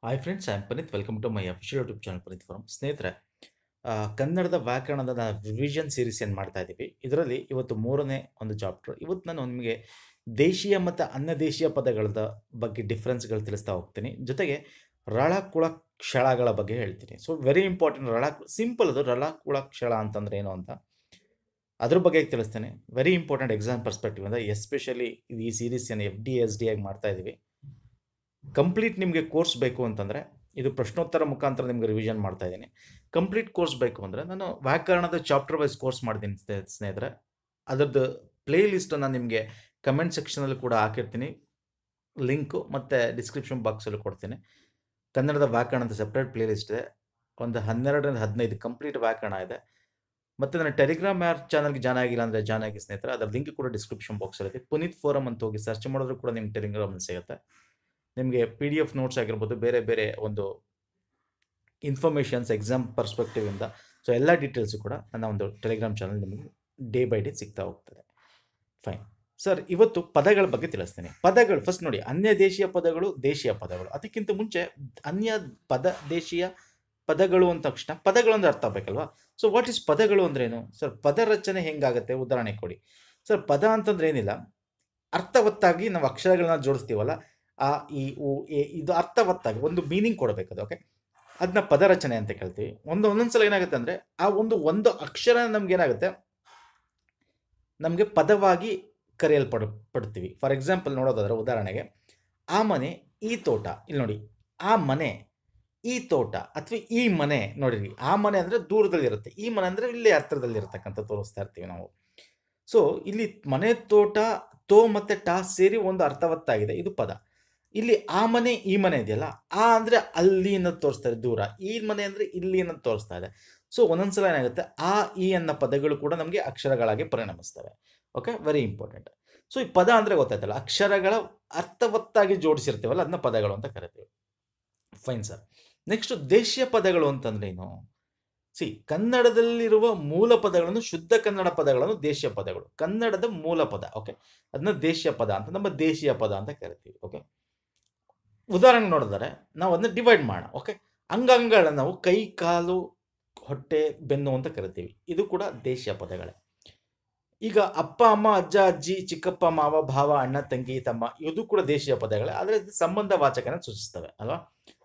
hi friends I am Puneeth welcome to my official YouTube channel Puneeth forum ಸ್ನೇಹಿತರೆ ಆ, ಕನ್ನಡದ ವ್ಯಾಕರಣದ revision series ಏನು ಮಾಡ್ತಾ ಇದ್ದೀವಿ ಇದರಲ್ಲಿ ಇವತ್ತು ಮೂರನೇ ಒಂದು ಚಾಪ್ಟರ್ ಇವತ್ತು ನಾನು ನಿಮಗೆ ದೇಶೀಯ ಮತ್ತು ಅನ್ಯದೇಶೀಯ ಪದಗಳ ಬಗ್ಗೆ ಡಿಫ್ರೆನ್ಸ್ಗಳು ತಿಳಿಸ್ತಾ ಹೋಗ್ತೀನಿ ಜೊತೆಗೆ ರಳ ಕುಳ ಕ್ಷಳಗಳ ಬಗ್ಗೆ ಹೇಳ್ತೀನಿ ಸೊ ವೆರಿ ಇಂಪಾರ್ಟೆಂಟ್ ರಳ ಸಿಂಪಲ್ ಅದು ರಳ ಕುಳ ಕ್ಷಳ ಅಂತಂದ್ರೆ ಏನು ಅಂತ ಅದ್ರ ಬಗ್ಗೆ ತಿಳಿಸ್ತೇನೆ ವೆರಿ ಇಂಪಾರ್ಟೆಂಟ್ ಎಕ್ಸಾಮ್ ಪರ್ಸ್ಪೆಕ್ಟಿವ್ ಅಂದರೆ ಎಸ್ಪೆಷಲಿ ಈ ಸೀರೀಸ್ ಏನು ಎಫ್ ಡಿ ಎಸ್ ಡಿ ಆಗಿ ಮಾಡ್ತಾ ಇದ್ದೀವಿ ಕಂಪ್ಲೀಟ್ ನಿಮಗೆ ಕೋರ್ಸ್ ಬೇಕು ಅಂತಂದರೆ ಇದು ಪ್ರಶ್ನೋತ್ತರ ಮುಖಾಂತರ ನಿಮಗೆ ರಿವಿಷನ್ ಮಾಡ್ತಾ ಇದ್ದೀನಿ ಕಂಪ್ಲೀಟ್ ಕೋರ್ಸ್ ಬೇಕು ಅಂದರೆ ನಾನು ವ್ಯಾಕರಣದ ಚಾಪ್ಟರ್ ವೈಸ್ ಕೋರ್ಸ್ ಮಾಡ್ತೀನಿ ಸ್ನೇ- ಸ್ನೇಹಿತರೆ ಅದರದ್ದು ಪ್ಲೇ ಲಿಸ್ಟನ್ನು ನಿಮಗೆ ಕಮೆಂಟ್ ಸೆಕ್ಷನಲ್ಲಿ ಕೂಡ ಹಾಕಿರ್ತೀನಿ ಲಿಂಕು ಮತ್ತು ಡಿಸ್ಕ್ರಿಪ್ಷನ್ ಬಾಕ್ಸಲ್ಲೂ ಕೊಡ್ತೀನಿ ಕನ್ನಡದ ವ್ಯಾಕರಣದ ಸಪ್ರೇಟ್ ಪ್ಲೇ ಲಿಸ್ಟ್ ಇದೆ ಒಂದು ಹನ್ನೆರಡರಿಂದ ಹದಿನೈದು ಕಂಪ್ಲೀಟ್ ವ್ಯಾಕರಣ ಇದೆ ಮತ್ತು ನನ್ನ ಟೆಲಿಗ್ರಾಮ್ ಯಾರ್ ಚಾನಲ್ಗೆ ಜಾಯ್ನ್ ಆಗಿಲ್ಲ ಅಂದರೆ ಜಾಯ್ನ್ ಆಗಿ ಸ್ನೇಹಿತರೆ ಅದರ ಲಿಂಕ್ ಕೂಡ ಡಿಸ್ಕ್ರಿಪ್ಷನ್ ಬಾಕ್ಸಲ್ಲಿದೆ ಪುನೀತ್ ಫೋರಮ್ ಅಂತ ಹೋಗಿ ಸರ್ಚ್ ಮಾಡಿದ್ರು ಕೂಡ ನಿಮ್ಗೆ ಟೆಲಿಗ್ರಾಮಲ್ಲಿ ಸಿಗುತ್ತೆ ನಿಮಗೆ ಪಿ ಡಿ ಎಫ್ ನೋಟ್ಸ್ ಆಗಿರ್ಬೋದು ಬೇರೆ ಬೇರೆ ಒಂದು ಇನ್ಫಾರ್ಮೇಷನ್ಸ್ ಎಕ್ಸಾಮ್ ಪರ್ಸ್ಪೆಕ್ಟಿವಿಂದ ಸೊ ಎಲ್ಲ ಡೀಟೇಲ್ಸು ಕೂಡ ನನ್ನ ಒಂದು ಟೆಲಿಗ್ರಾಮ್ ಚಾನಲ್ ನಿಮಗೆ ಡೇ ಬೈ ಡೇ ಸಿಗ್ತಾ ಹೋಗ್ತದೆ ಫೈನ್ ಸರ್ ಇವತ್ತು ಪದಗಳ ಬಗ್ಗೆ ತಿಳಿಸ್ತೀನಿ ಪದಗಳು ಫಸ್ಟ್ ನೋಡಿ ಅನ್ಯ ದೇಶೀಯ ಪದಗಳು ದೇಶೀಯ ಪದಗಳು ಅದಕ್ಕಿಂತ ಮುಂಚೆ ಅನ್ಯ ಪದ ದೇಶೀಯ ಪದಗಳು ಅಂದ ತಕ್ಷಣ ಪದಗಳು ಅಂದ್ರೆ ಅರ್ಥ ಆಗಬೇಕಲ್ವಾ ಸೊ ವಾಟ್ ಇಸ್ ಪದಗಳು ಅಂದ್ರೇನು ಸರ್ ಪದ ರಚನೆ ಹೆಂಗಾಗುತ್ತೆ ಉದಾಹರಣೆ ಕೊಡಿ ಸರ್ ಪದ ಅಂತಂದ್ರೆ ಏನಿಲ್ಲ ಅರ್ಥವತ್ತಾಗಿ ನಾವು ಅಕ್ಷರಗಳನ್ನ ಜೋಡಿಸ್ತೀವಲ್ಲ ಆ ಈ ಉ ಎ ಇದು ಅರ್ಥವತ್ತಾಗಿ ಒಂದು ಮೀನಿಂಗ್ ಕೊಡಬೇಕು ಅದು ಓಕೆ ಅದನ್ನ ಪದ ರಚನೆ ಅಂತ ಕೇಳ್ತೀವಿ ಒಂದು ಒಂದೊಂದ್ಸಲ ಏನಾಗುತ್ತೆ ಅಂದರೆ ಆ ಒಂದು ಒಂದು ಅಕ್ಷರ ನಮ್ಗೆ ಏನಾಗುತ್ತೆ ನಮಗೆ ಪದವಾಗಿ ಕರೆಯಲ್ಪಡ ಪಡ್ತೀವಿ ಫಾರ್ ಎಕ್ಸಾಂಪಲ್ ನೋಡೋದಾದ್ರೆ ಉದಾಹರಣೆಗೆ ಆ ಮನೆ ಈ ತೋಟ ಇಲ್ಲಿ ನೋಡಿ ಆ ಮನೆ ಈ ತೋಟ ಅಥವಾ ಈ ಮನೆ ನೋಡಿರಿ ಆ ಮನೆ ಅಂದರೆ ದೂರದಲ್ಲಿರುತ್ತೆ ಈ ಮನೆ ಅಂದರೆ ಇಲ್ಲೇ ಹತ್ರದಲ್ಲಿರ್ತಕ್ಕಂಥ ತೋರಿಸ್ತಾ ಇರ್ತೀವಿ ನಾವು ಸೊ ಇಲ್ಲಿ ಮನೆ ತೋಟ ತೋ ಮತ್ತೆ ಟಾ ಸೇರಿ ಒಂದು ಅರ್ಥವತ್ತಾಗಿದೆ ಇದು ಪದ ಇಲ್ಲಿ ಆ ಮನೆ ಈ ಮನೆ ಇದೆಯಲ್ಲ ಆ ಅಂದರೆ ಅಲ್ಲಿ ಅನ್ನೋದು ತೋರಿಸ್ತಾ ಇದೆ ದೂರ ಈ ಮನೆ ಅಂದರೆ ಇಲ್ಲಿ ಅನ್ನೋದು ತೋರಿಸ್ತಾ ಇದೆ ಸೊ ಒಂದೊಂದ್ಸಲ ಏನಾಗುತ್ತೆ ಆ ಈ ಅನ್ನೋ ಪದಗಳು ಕೂಡ ನಮಗೆ ಅಕ್ಷರಗಳಾಗಿ ಪರಿಣಮಿಸ್ತವೆ ಓಕೆ ವೆರಿ ಇಂಪಾರ್ಟೆಂಟ್ ಸೊ ಈ ಪದ ಅಂದರೆ ಗೊತ್ತಾಯ್ತಲ್ಲ ಅಕ್ಷರಗಳ ಅರ್ಥವತ್ತಾಗಿ ಜೋಡಿಸಿರ್ತೀವಲ್ಲ ಅದನ್ನ ಪದಗಳು ಅಂತ ಕರಿತೀವಿ ಫೈನ್ ಸರ್ ನೆಕ್ಸ್ಟ್ ದೇಶೀಯ ಪದಗಳು ಅಂತಂದ್ರೆ ಏನು ಸಿ ಕನ್ನಡದಲ್ಲಿರುವ ಮೂಲ ಪದಗಳನ್ನು ಶುದ್ಧ ಕನ್ನಡ ಪದಗಳನ್ನು ದೇಶೀಯ ಪದಗಳು ಕನ್ನಡದ ಮೂಲ ಪದ ಓಕೆ ಅದನ್ನ ದೇಶೀಯ ಪದ ಅಂತ ನಮ್ಮ ದೇಶೀಯ ಪದ ಅಂತ ಕರಿತೀವಿ ಓಕೆ ಉದಾಹರಣೆ ನೋಡಿದರೆ ನಾವು ಅದನ್ನ ಡಿವೈಡ್ ಮಾಡೋಣ ಓಕೆ ಅಂಗಾಂಗಗಳನ್ನ ನಾವು ಕೈ ಕಾಲು ಹೊಟ್ಟೆ ಬೆನ್ನು ಅಂತ ಕರಿತೀವಿ ಇದು ಕೂಡ ದೇಶೀಯ ಪದಗಳೇ ಈಗ ಅಪ್ಪ ಅಮ್ಮ ಅಜ್ಜ ಅಜ್ಜಿ ಚಿಕ್ಕಪ್ಪ ಮಾವ ಭಾವ ಅಣ್ಣ ತಂಗಿ ತಮ್ಮ ಇದು ಕೂಡ ದೇಶೀಯ ಪದಗಳೇ ಆದರೆ ಇದು ಸಂಬಂಧ ವಾಚಕನ ಸೂಚಿಸ್ತವೆ ಅಲ್ವಾ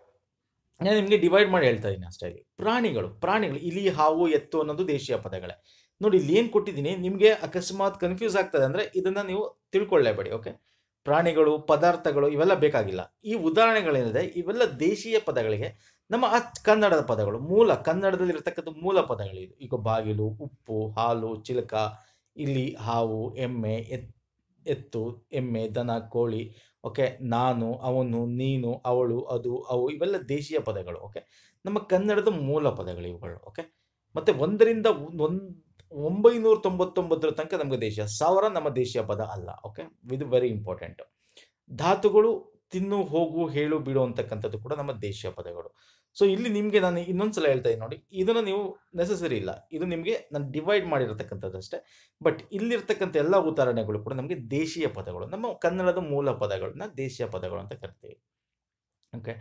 ನಾನು ನಿಮಗೆ ಡಿವೈಡ್ ಮಾಡಿ ಹೇಳ್ತಾ ಇದ್ದೀನಿ ಅಷ್ಟೇ ಇಲ್ಲಿ ಪ್ರಾಣಿಗಳು ಪ್ರಾಣಿಗಳು ಇಲಿ ಹಾವು ಎತ್ತು ಅನ್ನೋದು ದೇಶೀಯ ಪದಗಳೇ ನೋಡಿ ಇಲ್ಲಿ ಏನು ಕೊಟ್ಟಿದ್ದೀನಿ ನಿಮಗೆ ಅಕಸ್ಮಾತ್ ಕನ್ಫ್ಯೂಸ್ ಆಗ್ತದೆ ಅಂದರೆ ಇದನ್ನ ನೀವು ತಿಳ್ಕೊಳ್ಳೇಬೇಡಿ ಓಕೆ ಪ್ರಾಣಿಗಳು ಪದಾರ್ಥಗಳು ಇವೆಲ್ಲ ಬೇಕಾಗಿಲ್ಲ ಈ ಉದಾಹರಣೆಗಳೇನಿದೆ ಇವೆಲ್ಲ ದೇಶೀಯ ಪದಗಳಿಗೆ ನಮ್ಮ ಅಚ್ ಕನ್ನಡದ ಪದಗಳು ಮೂಲ ಕನ್ನಡದಲ್ಲಿ ಇರತಕ್ಕಂಥ ಮೂಲ ಪದಗಳಿದು ಈಗ ಬಾಗಿಲು ಉಪ್ಪು ಹಾಲು ಚಿಲಕ ಇಲಿ ಹಾವು ಎಮ್ಮೆ ಎತ್ ಎತ್ತು ಎಮ್ಮೆ ದನ ಕೋಳಿ ಓಕೆ ನಾನು ಅವನು ನೀನು ಅವಳು ಅದು ಅವು ಇವೆಲ್ಲ ದೇಶೀಯ ಪದಗಳು ಓಕೆ ನಮ್ಮ ಕನ್ನಡದ ಮೂಲ ಪದಗಳು ಇವುಗಳು ಓಕೆ ಮತ್ತೆ ಒಂದರಿಂದ ಒಂದು ಒಂಬೈನೂರ ತೊಂಬತ್ತೊಂಬತ್ತರ ತನಕ ನಮಗೆ ದೇಶೀಯ ಸಾವಿರ ನಮ್ಮ ದೇಶೀಯ ಪದ ಅಲ್ಲ ಓಕೆ ಇದು ವೆರಿ ಇಂಪಾರ್ಟೆಂಟ್ ಧಾತುಗಳು ತಿನ್ನು ಹೋಗು ಹೇಳು ಬಿಡು ಅಂತಕ್ಕಂಥದ್ದು ಕೂಡ ನಮ್ಮ ದೇಶೀಯ ಪದಗಳು ಸೊ ಇಲ್ಲಿ ನಿಮಗೆ ನಾನು ಇನ್ನೊಂದ್ಸಲ ಹೇಳ್ತಾ ಇದ್ದೀನಿ ನೋಡಿ ಇದನ್ನು ನೀವು ನೆಸಸರಿ ಇಲ್ಲ ಇದು ನಿಮಗೆ ನಾನು ಡಿವೈಡ್ ಮಾಡಿರ್ತಕ್ಕಂಥದ್ದು ಅಷ್ಟೇ ಬಟ್ ಇಲ್ಲಿರ್ತಕ್ಕಂಥ ಎಲ್ಲ ಉದಾಹರಣೆಗಳು ಕೂಡ ನಮಗೆ ದೇಶೀಯ ಪದಗಳು ನಮ್ಮ ಕನ್ನಡದ ಮೂಲ ಪದಗಳನ್ನ ದೇಶೀಯ ಪದಗಳು ಅಂತ ಕರಿತೀವಿ ಓಕೆ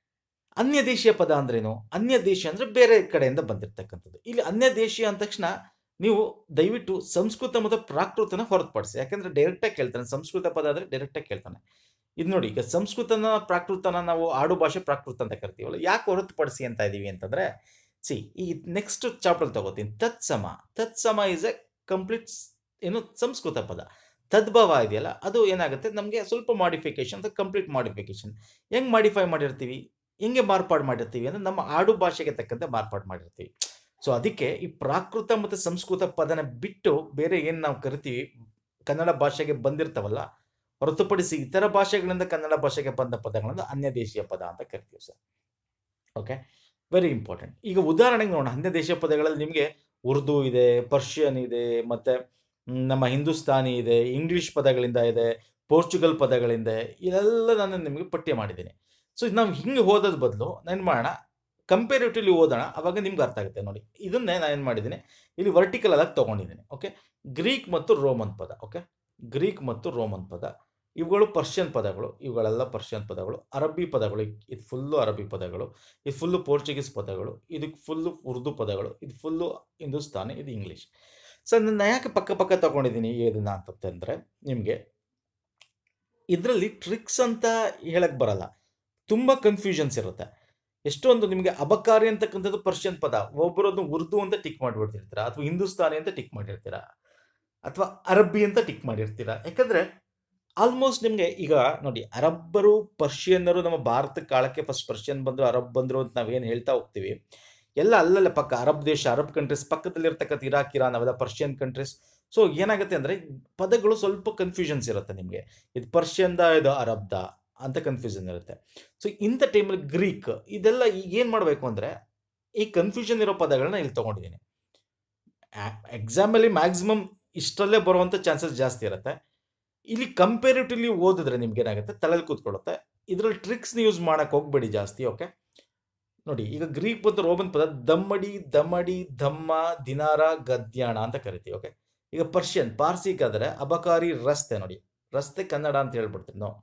ಅನ್ಯ ದೇಶೀಯ ಪದ ಅಂದ್ರೇನು ಅನ್ಯ ದೇಶ ಅಂದ್ರೆ ಬೇರೆ ಕಡೆಯಿಂದ ಬಂದಿರತಕ್ಕಂಥದ್ದು ಇಲ್ಲಿ ಅನ್ಯ ದೇಶೀಯ ಅಂದ ತಕ್ಷಣ ನೀವು ದಯವಿಟ್ಟು ಸಂಸ್ಕೃತ ಮತ್ತು ಪ್ರಾಕೃತನ ಹೊರತುಪಡಿಸಿ ಯಾಕಂದ್ರೆ ಡೈರೆಕ್ಟಾಗಿ ಕೇಳ್ತಾನೆ ಸಂಸ್ಕೃತ ಪದ ಆದರೆ ಡೈರೆಕ್ಟಾಗಿ ಕೇಳ್ತಾನೆ ಇದು ನೋಡಿ ಈಗ ಸಂಸ್ಕೃತನ ಪ್ರಾಕೃತನ ನಾವು ಆಡು ಭಾಷೆ ಪ್ರಾಕೃತ ಅಂತ ಕರಿತೀವಲ್ಲ ಯಾಕೆ ಹೊರತುಪಡಿಸಿ ಅಂತ ಇದೀವಿ ಅಂತಂದ್ರೆ ಸಿ ಈ ನೆಕ್ಸ್ಟ್ ಚಾಪ್ಟರ್ ತಗೋತೀನಿ ತತ್ಸಮ ತತ್ಸಮ ಇಸ್ ಎ ಕಂಪ್ಲೀಟ್ ಏನು ಸಂಸ್ಕೃತ ಪದ ತದ್ಭವ ಇದೆಯಲ್ಲ ಅದು ಏನಾಗುತ್ತೆ ನಮಗೆ ಸ್ವಲ್ಪ ಮಾಡಿಫಿಕೇಶನ್ ಅಥವಾ ಕಂಪ್ಲೀಟ್ ಮಾಡಿಫಿಕೇಶನ್ ಹೆಂಗೆ ಮಾಡಿಫೈ ಮಾಡಿರ್ತೀವಿ ಹೆಂಗೆ ಮಾರ್ಪಾಡು ಮಾಡಿರ್ತೀವಿ ಅಂದರೆ ನಮ್ಮ ಆಡು ಭಾಷೆಗೆ ತಕ್ಕಂತೆ ಮಾರ್ಪಾಡು ಮಾಡಿರ್ತೀವಿ ಸೊ ಅದಕ್ಕೆ ಈ ಪ್ರಾಕೃತ ಮತ್ತು ಸಂಸ್ಕೃತ ಪದನ ಬಿಟ್ಟು ಬೇರೆ ಏನು ನಾವು ಕರಿತೀವಿ ಕನ್ನಡ ಭಾಷೆಗೆ ಬಂದಿರ್ತಾವಲ್ಲ ಹೊರತುಪಡಿಸಿ ಇತರ ಭಾಷೆಗಳಿಂದ ಕನ್ನಡ ಭಾಷೆಗೆ ಬಂದ ಪದಗಳನ್ನು ಅನ್ಯ ದೇಶೀಯ ಪದ ಅಂತ ಕರಿತೀವಿ ಸರ್ ಓಕೆ ವೆರಿ ಇಂಪಾರ್ಟೆಂಟ್ ಈಗ ಉದಾಹರಣೆಗೆ ನೋಡೋಣ ಅನ್ಯ ದೇಶೀಯ ಪದಗಳಲ್ಲಿ ನಿಮಗೆ ಉರ್ದು ಇದೆ ಪರ್ಷಿಯನ್ ಇದೆ ಮತ್ತು ನಮ್ಮ ಹಿಂದೂಸ್ತಾನಿ ಇದೆ ಇಂಗ್ಲಿಷ್ ಪದಗಳಿಂದ ಇದೆ ಪೋರ್ಚುಗಲ್ ಪದಗಳಿಂದ ಇದೆಲ್ಲ ನಾನು ನಿಮಗೆ ಪಟ್ಟಿ ಮಾಡಿದ್ದೀನಿ ಸೊ ನಾವು ಹಿಂಗೆ ಓದೋದ್ ಬದಲು ನಾನು ಮಾಡೋಣ ಕಂಪೇರಿಟಿವ್ಲಿ ಓದೋಣ ಅವಾಗ ನಿಮ್ಗೆ ಅರ್ಥ ಆಗುತ್ತೆ ನೋಡಿ ಇದನ್ನೇ ನಾನು ಏನು ಮಾಡಿದ್ದೀನಿ ಇಲ್ಲಿ ವರ್ಟಿಕಲ್ ಆಗಿ ತೊಗೊಂಡಿದ್ದೀನಿ ಓಕೆ ಗ್ರೀಕ್ ಮತ್ತು ರೋಮನ್ ಪದ ಓಕೆ ಗ್ರೀಕ್ ಮತ್ತು ರೋಮನ್ ಪದ ಇವುಗಳು ಪರ್ಷಿಯನ್ ಪದಗಳು ಇವುಗಳೆಲ್ಲ ಪರ್ಷಿಯನ್ ಪದಗಳು ಅರಬ್ಬಿ ಪದಗಳು ಇದು ಫುಲ್ಲು ಅರಬ್ಬಿ ಪದಗಳು ಇದು ಫುಲ್ಲು ಪೋರ್ಚುಗೀಸ್ ಪದಗಳು ಇದಕ್ಕೆ ಫುಲ್ಲು ಉರ್ದು ಪದಗಳು ಇದು ಫುಲ್ಲು ಹಿಂದೂಸ್ತಾನಿ ಇದು ಇಂಗ್ಲೀಷ್ ಸೊ ನನ್ನ ಯಾಕೆ ಪಕ್ಕ ಪಕ್ಕ ತಗೊಂಡಿದ್ದೀನಿ ಇದನ್ನ ಅಂತಂದರೆ ನಿಮಗೆ ಇದರಲ್ಲಿ ಟ್ರಿಕ್ಸ್ ಅಂತ ಹೇಳಕ್ ಬರಲ್ಲ ತುಂಬ ಕನ್ಫ್ಯೂಷನ್ಸ್ ಇರುತ್ತೆ ಎಷ್ಟೊಂದು ನಿಮಗೆ ಅಬಕಾರಿ ಅಂತಕ್ಕಂಥದ್ದು ಪರ್ಷಿಯನ್ ಪದ ಒಬ್ಬರದ್ದು ಉರ್ದು ಅಂತ ಟಿಕ್ ಮಾಡಿಬಿಡ್ತಿರ್ತೀರಾ ಅಥವಾ ಹಿಂದೂಸ್ತಾನಿ ಅಂತ ಟಿಕ್ ಮಾಡಿರ್ತೀರಾ ಅಥವಾ ಅರಬ್ಬಿ ಅಂತ ಟಿಕ್ ಮಾಡಿರ್ತೀರಾ ಯಾಕಂದ್ರೆ ಆಲ್ಮೋಸ್ಟ್ ನಿಮಗೆ ಈಗ ನೋಡಿ ಅರಬ್ಬರು ಪರ್ಷಿಯನ್ನರು ನಮ್ಮ ಭಾರತಕ್ಕೆ ಕಾಳಕ್ಕೆ ಫಸ್ಟ್ ಪರ್ಷಿಯನ್ ಬಂದರು ಅರಬ್ ಬಂದರು ಅಂತ ನಾವೇನು ಹೇಳ್ತಾ ಹೋಗ್ತೀವಿ ಎಲ್ಲ ಅಲ್ಲಲ್ಲ ಪಕ್ಕ ಅರಬ್ ದೇಶ ಅರಬ್ ಕಂಟ್ರೀಸ್ ಪಕ್ಕದಲ್ಲಿರ್ತಕ್ಕಂಥ ಇರಾಕ್ ಇರಾನ್ ಅವೆಲ್ಲ ಪರ್ಷಿಯನ್ ಕಂಟ್ರೀಸ್ ಸೊ ಏನಾಗುತ್ತೆ ಅಂದರೆ ಪದಗಳು ಸ್ವಲ್ಪ ಕನ್ಫ್ಯೂಷನ್ಸ್ ಇರುತ್ತೆ ನಿಮಗೆ ಇದು ಪರ್ಷಿಯನ್ದ ಇದು ಅರಬ್ದ ಅಂತ ಕನ್ಫ್ಯೂಷನ್ ಇರುತ್ತೆ ಸೊ ಇಂಥ ಟೈಮಲ್ಲಿ ಗ್ರೀಕ್ ಇದೆಲ್ಲ ಈಗ ಏನು ಮಾಡಬೇಕು ಅಂದರೆ ಈ ಕನ್ಫ್ಯೂಷನ್ ಇರೋ ಪದಗಳನ್ನ ಇಲ್ಲಿ ತೊಗೊಂಡಿದ್ದೀನಿ ಎಕ್ಸಾಮಲ್ಲಿ ಮ್ಯಾಕ್ಸಿಮಮ್ ಇಷ್ಟರಲ್ಲೇ ಬರುವಂಥ ಚಾನ್ಸಸ್ ಜಾಸ್ತಿ ಇರುತ್ತೆ ಇಲ್ಲಿ ಕಂಪೇರಿಟಿವ್ಲಿ ಓದಿದ್ರೆ ನಿಮ್ಗೆ ಏನಾಗುತ್ತೆ ತಲೆಯಲ್ಲಿ ಕೂತ್ಕೊಳ್ಳುತ್ತೆ ಇದರಲ್ಲಿ ಟ್ರಿಕ್ಸ್ನ ಯೂಸ್ ಮಾಡೋಕ್ಕೆ ಹೋಗ್ಬೇಡಿ ಜಾಸ್ತಿ ಓಕೆ ನೋಡಿ ಈಗ ಗ್ರೀಕ್ ಮತ್ತು ರೋಮನ್ ಪದ ದಮ್ಮಡಿ ದಮ್ಮಡಿ ದಮ್ಮ ದಿನಾರ ಗದ್ಯಾಣ ಅಂತ ಕರಿತೀವಿ ಓಕೆ ಈಗ ಪರ್ಷಿಯನ್ ಪಾರ್ಸಿಗಾದರೆ ಅಬಕಾರಿ ರಸ್ತೆ ನೋಡಿ ರಸ್ತೆ ಕನ್ನಡ ಅಂತ ಹೇಳ್ಬಿಡ್ತೀವಿ ನಾವು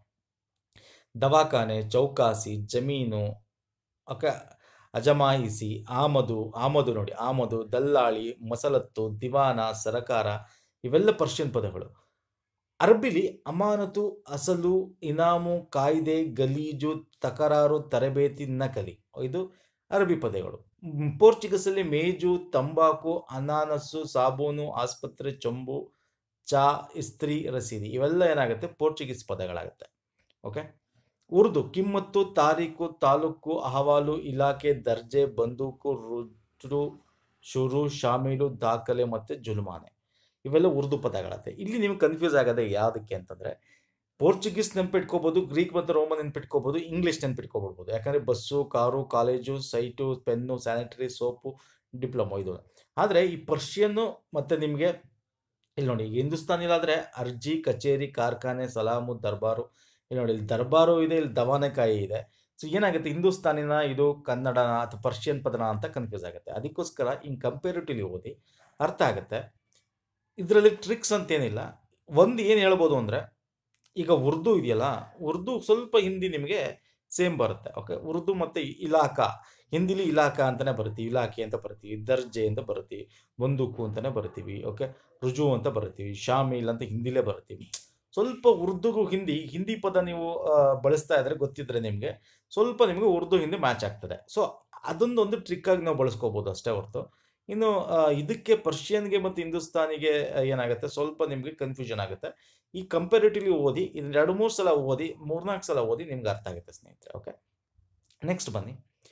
ದವಾಖಾನೆ ಚೌಕಾಸಿ ಜಮೀನು ಓಕೆ ಅಜಮಾಯಿಸಿ ಆಮದು ಆಮದು ನೋಡಿ ಆಮದು ದಲ್ಲಾಳಿ ಮಸಲತ್ತು ದಿವಾನ ಸರಕಾರ ಇವೆಲ್ಲ ಪರ್ಷಿಯನ್ ಪದಗಳು ಅರಬಿಲಿ ಅಮಾನತು ಅಸಲು ಇನಾಮು ಕಾಯ್ದೆ ಗಲೀಜು ತಕರಾರು ತರಬೇತಿ ನಕಲಿ ಇದು ಅರಬಿ ಪದಗಳು ಮ್, ಪೋರ್ಚುಗೀಸಲ್ಲಿ ಮೇಜು ತಂಬಾಕು ಅನಾನಸ್ಸು ಸಾಬೂನು ಆಸ್ಪತ್ರೆ ಚೊಂಬು ಚಾ ಇಸ್ತ್ರಿ ರಸೀದಿ ಇವೆಲ್ಲ ಏನಾಗುತ್ತೆ ಪೋರ್ಚುಗೀಸ್ ಪದಗಳಾಗುತ್ತೆ ಓಕೆ ಉರ್ದು ಕಿಮ್ಮತ್ತು ತಾರೀಕು ತಾಲೂಕು ಅಹವಾಲು ಇಲಾಖೆ ದರ್ಜೆ ಬಂದೂಕು ರುಜು ಶುರು ಶಾಮೀಲು ದಾಖಲೆ ಮತ್ತು ಜುಲ್ಮಾನೆ ಇವೆಲ್ಲ ಉರ್ದು ಪದಗಳತ್ತೆ ಇಲ್ಲಿ ನಿಮ್ಗೆ ಕನ್ಫ್ಯೂಸ್ ಆಗೋದೆ ಯಾವುದಕ್ಕೆ ಅಂತಂದರೆ ಪೋರ್ಚುಗೀಸ್ ನೆನ್ಪಿಟ್ಕೋಬೋದು ಗ್ರೀಕ್ ಮತ್ತು ರೋಮನ್ ನೆನ್ಪಿಟ್ಕೋಬೋದು ಇಂಗ್ಲೀಷ್ ನೆನ್ಪಿಟ್ಕೊಬಿಡ್ಬೋದು ಯಾಕಂದರೆ bus car college site pen sanitary soap diploma ಇದು ಆದರೆ ಈ ಪರ್ಷಿಯನ್ನು ಮತ್ತು ನಿಮಗೆ ಇಲ್ಲಿ ನೋಡಿ ಈಗ ಹಿಂದೂಸ್ತಾನಿಲಾದರೆ ಅರ್ಜಿ ಕಚೇರಿ ಕಾರ್ಖಾನೆ ಸಲಾಮು ದರ್ಬಾರು ಇಲ್ಲಿ ನೋಡಿ ಇಲ್ಲಿ ದರ್ಬಾರು ಇದೆ ಇಲ್ಲಿ ದವಾನೆಕಾಯಿ ಇದೆ ಸೊ ಏನಾಗುತ್ತೆ ಹಿಂದೂಸ್ತಾನಿನ ಇದು ಕನ್ನಡನ ಅಥವಾ ಪರ್ಷಿಯನ್ ಪದನ ಅಂತ ಕನ್ಫ್ಯೂಸ್ ಆಗುತ್ತೆ ಅದಕ್ಕೋಸ್ಕರ ಹಿಂಗೆ ಕಂಪೇರಿಟಿವ್ಲಿ ಓದಿ ಅರ್ಥ ಆಗುತ್ತೆ ಇದರಲ್ಲಿ ಟ್ರಿಕ್ಸ್ ಅಂತೇನಿಲ್ಲ ಒಂದು ಏನು ಹೇಳ್ಬೋದು ಅಂದರೆ ಈಗ ಉರ್ದು ಇದೆಯಲ್ಲ ಉರ್ದು ಸ್ವಲ್ಪ ಹಿಂದಿ ನಿಮಗೆ ಸೇಮ್ ಬರುತ್ತೆ ಓಕೆ ಉರ್ದು ಮತ್ತು ಇಲಾಖಾ ಹಿಂದಿಲಿ ಇಲಾಖಾ ಅಂತಲೇ ಬರ್ತೀವಿ ಇಲಾಖೆ ಅಂತ ಬರ್ತೀವಿ ದರ್ಜೆ ಅಂತ ಬರ್ತೀವಿ ಬಂದೂಕು ಅಂತಲೇ ಬರ್ತೀವಿ ಓಕೆ ರುಜು ಅಂತ ಬರ್ತೀವಿ ಶಾಮಿಲ್ ಅಂತ ಹಿಂದಿಲೇ ಬರ್ತೀವಿ ಸ್ವಲ್ಪ ಉರ್ದುಗೂ ಹಿಂದಿ ಹಿಂದಿ ಪದ ನೀವು ಆ, ಬಳಸ್ತಾ ಇದ್ರೆ ಗೊತ್ತಿದ್ರೆ ನಿಮಗೆ ಸ್ವಲ್ಪ ನಿಮಗೆ ಉರ್ದು ಹಿಂದಿ ಮ್ಯಾಚ್ ಆಗ್ತದೆ ಸೊ ಅದೊಂದೊಂದು ಟ್ರಿಕ್ ಆಗಿ ನಾವು ಬಳಸ್ಕೋಬೋದು ಅಷ್ಟೇ ಹೊರತು ಇನ್ನು ಆ, ಇದಕ್ಕೆ ಪರ್ಷಿಯನ್ಗೆ ಮತ್ತು ಹಿಂದೂಸ್ತಾನಿಗೆ ಆ, ಏನಾಗುತ್ತೆ ಸ್ವಲ್ಪ ನಿಮಗೆ ಕನ್ಫ್ಯೂಷನ್ ಆಗುತ್ತೆ ಈ ಕಂಪೇರಿಟಿವ್ಲಿ ಓದಿ ಇದನ್ನ ಎರಡು ಮೂರು ಸಲ ಓದಿ ಮೂರ್ನಾಲ್ಕು ಸಲ ಓದಿ ನಿಮ್ಗೆ ಅರ್ಥ ಆಗುತ್ತೆ ಸ್ನೇಹಿತರೆ ಓಕೆ ನೆಕ್ಸ್ಟ್ ಬನ್ನಿ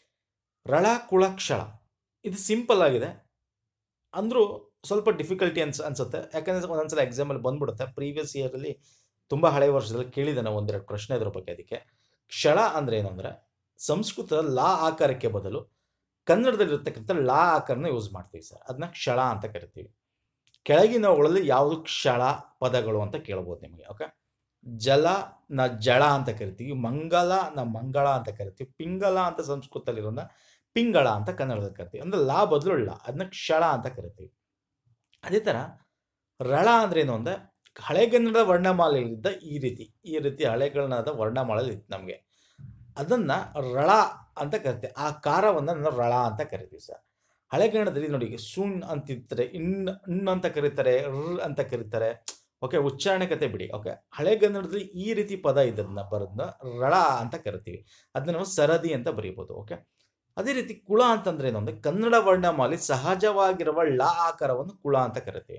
ರಳ ಕುಳ ಕ್ಷಳ ಇದು ಸಿಂಪಲ್ ಆಗಿದೆ ಅಂದರೂ ಸ್ವಲ್ಪ ಡಿಫಿಕಲ್ಟಿ ಅನ್ಸ್ ಅನ್ಸುತ್ತೆ ಯಾಕಂದರೆ ಒಂದೊಂದ್ಸಲ ಎಕ್ಸಾಮಲ್ಲಿ ಬಂದ್ಬಿಡುತ್ತೆ ಪ್ರೀವಿಯಸ್ ಇಯರಲ್ಲಿ ತುಂಬ ಹಳೆಯ ವರ್ಷದಲ್ಲಿ ಕೇಳಿದ್ದಾನೆ ಒಂದೆರಡು ಪ್ರಶ್ನೆ ಇದ್ರ ಬಗ್ಗೆ ಅದಕ್ಕೆ ಕ್ಷಳ ಅಂದರೆ ಏನು ಅಂದರೆ ಸಂಸ್ಕೃತದ ಲಾ ಆಕಾರಕ್ಕೆ ಬದಲು ಕನ್ನಡದಲ್ಲಿರ್ತಕ್ಕಂಥ ಲಾ ಆಕಾರನ ಯೂಸ್ ಮಾಡ್ತೀವಿ ಸರ್ ಅದನ್ನ ಕ್ಷಳ ಅಂತ ಕರಿತೀವಿ ಕೆಳಗಿನವುಗಳಲ್ಲಿ ಯಾವುದು ಕ್ಷಳ ಪದಗಳು ಅಂತ ಕೇಳ್ಬೋದು ನಿಮಗೆ ಓಕೆ ಜಲ ನ ಜಳ ಅಂತ ಕರಿತೀವಿ ಮಂಗಲ ನ ಮಂಗಳ ಅಂತ ಕರಿತೀವಿ ಪಿಂಗಲ ಅಂತ ಸಂಸ್ಕೃತದಲ್ಲಿರೋದನ್ನ ಪಿಂಗಳ ಅಂತ ಕನ್ನಡದಲ್ಲಿ ಕರಿತೀವಿ ಅಂದರೆ ಲಾ ಬದಲು ಳ ಅದನ್ನ ಕ್ಷಳ ಅಂತ ಕರಿತೀವಿ ಅದೇ ಥರ ರಳ ಅಂದ್ರೆ ಏನು ಅಂದರೆ ಹಳೆಗನ್ನಡ ವರ್ಣಮಾಲೆಯಲ್ಲಿದ್ದ ಈ ರೀತಿ ಈ ರೀತಿ ಹಳೆಗನ್ನಡದ ವರ್ಣಮಾಲೆಯಲ್ಲಿ ಇತ್ತು ನಮಗೆ ಅದನ್ನು ರಳ ಅಂತ ಕರಿತೀವಿ ಆ ಕಾರವನ್ನು ನಾವು ರಳ ಅಂತ ಕರಿತೀವಿ ಸರ್ ಹಳೆಗನ್ನಡದಲ್ಲಿ ನೋಡಿ ಈಗ ಸುಣ್ ಅಂತಿರ್ತಾರೆ ಇನ್ ಇನ್ ಅಂತ ಕರೀತಾರೆ ರ್ ಅಂತ ಕರೀತಾರೆ ಓಕೆ ಉಚ್ಚಾರಣೆ ಕತೆ ಬಿಡಿ ಓಕೆ ಹಳೆಗನ್ನಡದಲ್ಲಿ ಈ ರೀತಿ ಪದ ಇದನ್ನ ಬರೋದನ್ನ ರಳ ಅಂತ ಕರಿತೀವಿ ಅದನ್ನ ನಾವು ಸರದಿ ಅಂತ ಬರೀಬೋದು ಓಕೆ ಅದೇ ರೀತಿ ಕುಳ ಅಂತಂದ್ರೆ ಏನು ಅಂದ್ರೆ ಕನ್ನಡ ವರ್ಣಮಾಲೆ ಸಹಜವಾಗಿರುವ ಳ ಆಕಾರವನ್ನು ಕುಳ ಅಂತ ಕರಿತೀವಿ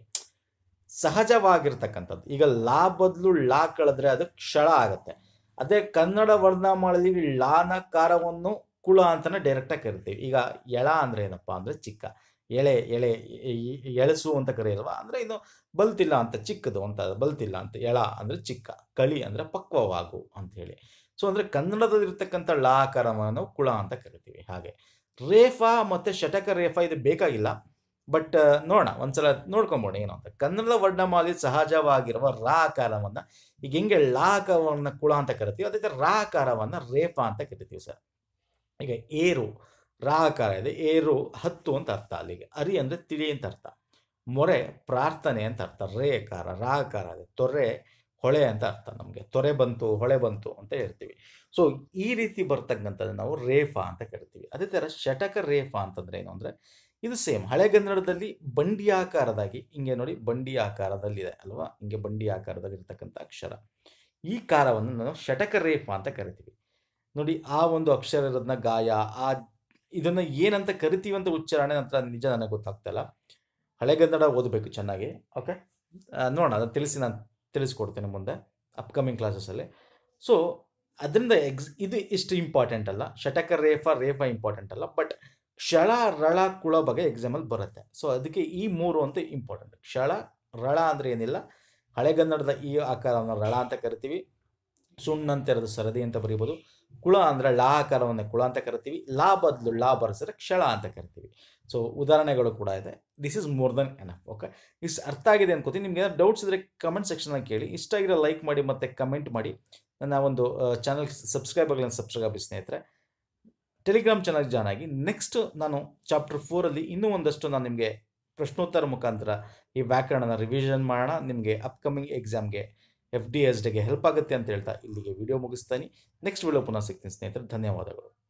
ಸಹಜವಾಗಿರ್ತಕ್ಕಂಥದ್ದು ಈಗ ಲಾ ಬದಲು ಲಾ ಕಳೆದ್ರೆ ಅದು ಕ್ಷಳ ಆಗತ್ತೆ ಅದೇ ಕನ್ನಡ ವರ್ಣಮಾಲೆಯಲ್ಲಿ ಲಾನ ಕಾರವನ್ನು ಕುಳ ಅಂತಾನೆ ಡೈರೆಕ್ಟಾಗಿ ಕರಿತೀವಿ ಈಗ ಎಳ ಅಂದ್ರೆ ಏನಪ್ಪಾ ಅಂದ್ರೆ ಚಿಕ್ಕ ಎಳೆ ಎಳೆ ಎ- ಎಳಸು ಅಂತ ಕರೆಯಲ್ವಾ ಅಂದ್ರೆ ಇದು ಬಲ್ತಿಲ್ಲ ಅಂತ ಚಿಕ್ಕದು ಅಂತ ಬಲ್ತಿಲ್ಲ ಅಂತ ಎಳ ಅಂದ್ರೆ ಚಿಕ್ಕ ಕಳಿ ಅಂದ್ರೆ ಪಕ್ವವಾಗು ಅಂತ ಹೇಳಿ ಸೊ ಅಂದ್ರೆ ಕನ್ನಡದಲ್ಲಿರ್ತಕ್ಕಂಥ ಳ ಆಕಾರವನ್ನು ನಾವು ಕುಳ ಅಂತ ಕರಿತೀವಿ ಹಾಗೆ ರೇಫಾ ಮತ್ತೆ ಶಟಕ ರೇಫಾ ಇದು ಬೇಕಾಗಿಲ್ಲ ಬಟ್ ನೋಡೋಣ ಒಂದ್ಸಲ ನೋಡ್ಕೊಂಬೋಣ ಏನು ಅಂತ ಕನ್ನಡದ ವರ್ಣಮಾಲೆ ಸಹಜವಾಗಿರುವ ರಾ ಆಕಾರವನ್ನ ಈಗ ಹೆಂಗೆ ಲಾ ಆಕಾರವನ್ನ ಕುಳ ಅಂತ ಕರಿತೀವಿ ಅದೇ ಥರ ರಾ ಆಕಾರವನ್ನ ರೇಫಾ ಅಂತ ಕರಿತೀವಿ ಸರ್ ಈಗ ಏರು ರಾ ಆಕಾರ ಇದೆ ಏರು ಹತ್ತು ಅಂತ ಅರ್ಥ ಅಲ್ಲಿಗೆ ಅರಿ ಅಂದ್ರೆ ತಿಳಿ ಅಂತ ಅರ್ಥ ಮೊರೆ ಪ್ರಾರ್ಥನೆ ಅಂತ ಅರ್ಥ ರೇ ಆಕಾರ ರಾ ಆಕಾರ ಇದೆ ತೊರೆ ಹೊಳೆ ಅಂತ ಅರ್ಥ ನಮಗೆ ತೊರೆ ಬಂತು ಹೊಳೆ ಬಂತು ಅಂತ ಹೇಳ್ತೀವಿ ಸೊ ಈ ರೀತಿ ಬರ್ತಕ್ಕಂಥದ್ದು ನಾವು ರೇಫಾ ಅಂತ ಕರಿತೀವಿ ಅದೇ ಥರ ಶಟಕ ರೇಫಾ ಅಂತಂದ್ರೆ ಏನು ಅಂದರೆ ಇದು ಸೇಮ್ ಹಳೆಗನ್ನಡದಲ್ಲಿ ಬಂಡಿ ಆಕಾರದಾಗಿ ಹಿಂಗೆ ನೋಡಿ ಬಂಡಿ ಆಕಾರದಲ್ಲಿದೆ ಅಲ್ವಾ ಹಿಂಗೆ ಬಂಡಿ ಆಕಾರದಲ್ಲಿ ಇರ್ತಕ್ಕಂಥ ಅಕ್ಷರ ಈ ಕಾರವನ್ನು ನಾವು ಶಟಕ ರೇಫ ಅಂತ ಕರಿತೀವಿ ನೋಡಿ ಆ ಒಂದು ಅಕ್ಷರ ಇರೋದನ್ನ ಗಾಯ ಆ ಇದನ್ನ ಏನಂತ ಕರಿತೀವಿ ಅಂತ ಉಚ್ಚಾರಣೆ ನಂತರ ನಿಜ ನನಗೆ ಗೊತ್ತಾಗ್ತಾ ಇಲ್ಲ ಹಳೆಗನ್ನಡ ಓದಬೇಕು ಚೆನ್ನಾಗಿ ಓಕೆ ನೋಡೋಣ ಅದನ್ನು ತಿಳಿಸಿ ನಾನು ತಿಳಿಸ್ಕೊಡ್ತೇನೆ ಮುಂದೆ ಅಪ್ಕಮಿಂಗ್ ಕ್ಲಾಸಸ್ಸಲ್ಲಿ ಸೊ ಅದರಿಂದ ಎಕ್ಸ್ ಇದು ಇಷ್ಟು ಇಂಪಾರ್ಟೆಂಟ್ ಅಲ್ಲ ಶಟಕ ರೇಫ ರೇಫ ಇಂಪಾರ್ಟೆಂಟ್ ಅಲ್ಲ ಬಟ್ ಕ್ಷಳ ರಳ ಕುಳ ಬಗ್ಗೆ ಎಕ್ಸಾಮಲ್ಲಿ ಬರುತ್ತೆ ಸೊ ಅದಕ್ಕೆ ಈ ಮೂರು ಅಂತ ಇಂಪಾರ್ಟೆಂಟ್ ಕ್ಷಳ ರಳ ಅಂದರೆ ಏನಿಲ್ಲ ಹಳೆಗನ್ನಡದ ಈ ಆಕಾರವನ್ನು ರಳ ಅಂತ ಕರಿತೀವಿ ಸುಣ್ಣಂತಿರೋದು ಸರದಿ ಅಂತ ಬರೀಬೋದು ಕುಳ ಅಂದರೆ ಲಾ ಆಕಾರವನ್ನು ಕುಳ ಅಂತ ಕರಿತೀವಿ ಲಾ ಬದಲು ಲಾ ಬರೆಸಿದ್ರೆ ಕ್ಷಳ ಅಂತ ಕರಿತೀವಿ ಸೊ ಉದಾಹರಣೆಗಳು ಕೂಡ ಇದೆ this is more than enough okay ಇಷ್ಟು ಅರ್ಥ ಆಗಿದೆ ಅನ್ಕೋತೀನಿ ನಿಮ್ಗೆ ಏನಾದ್ರು ಡೌಟ್ಸ್ ಇದ್ದರೆ ಕಮೆಂಟ್ ಸೆಕ್ಷನಲ್ಲಿ ಕೇಳಿ ಇಷ್ಟ ಆಗಿರೋ ಲೈಕ್ ಮಾಡಿ ಮತ್ತು ಕಮೆಂಟ್ ಮಾಡಿ ನನ್ನ ಒಂದು ಚಾನಲ್ ಸಬ್ಸ್ಕ್ರೈಬ್ ಆಗಲಿ ಸಬ್ಸ್ಕ್ರೈಬ್ ಆಗಿ ಸ್ನೇಹಿತರೆ ಟೆಲಿಗ್ರಾಮ್ ಚಾನಲ್ ಜಾಯ್ನ್ ಆಗಿ ನೆಕ್ಸ್ಟ್ ನಾನು ಚಾಪ್ಟರ್ ಫೋರಲ್ಲಿ ಇನ್ನೂ ಒಂದಷ್ಟು ನಾನು ನಿಮಗೆ ಪ್ರಶ್ನೋತ್ತರ ಮುಖಾಂತರ ಈ ವ್ಯಾಕರಣನ ರಿವಿಷನ್ ಮಾಡೋಣ ನಿಮಗೆ ಅಪ್ಕಮಿಂಗ್ ಎಕ್ಸಾಮ್ಗೆ ಎಫ್ ಡಿ ಎಸ್ ಡಿಗೆ ಹೆಲ್ಪ್ ಆಗುತ್ತೆ ಅಂತ ಹೇಳ್ತಾ ಇಲ್ಲಿಗೆ ವಿಡಿಯೋ ಮುಗಿಸ್ತಾನೆ ನೆಕ್ಸ್ಟ್ ವಿಡಿಯೋ ಪುನಃ ಸಿಗ್ತೀನಿ ಸ್ನೇಹಿತರೆ ಧನ್ಯವಾದಗಳು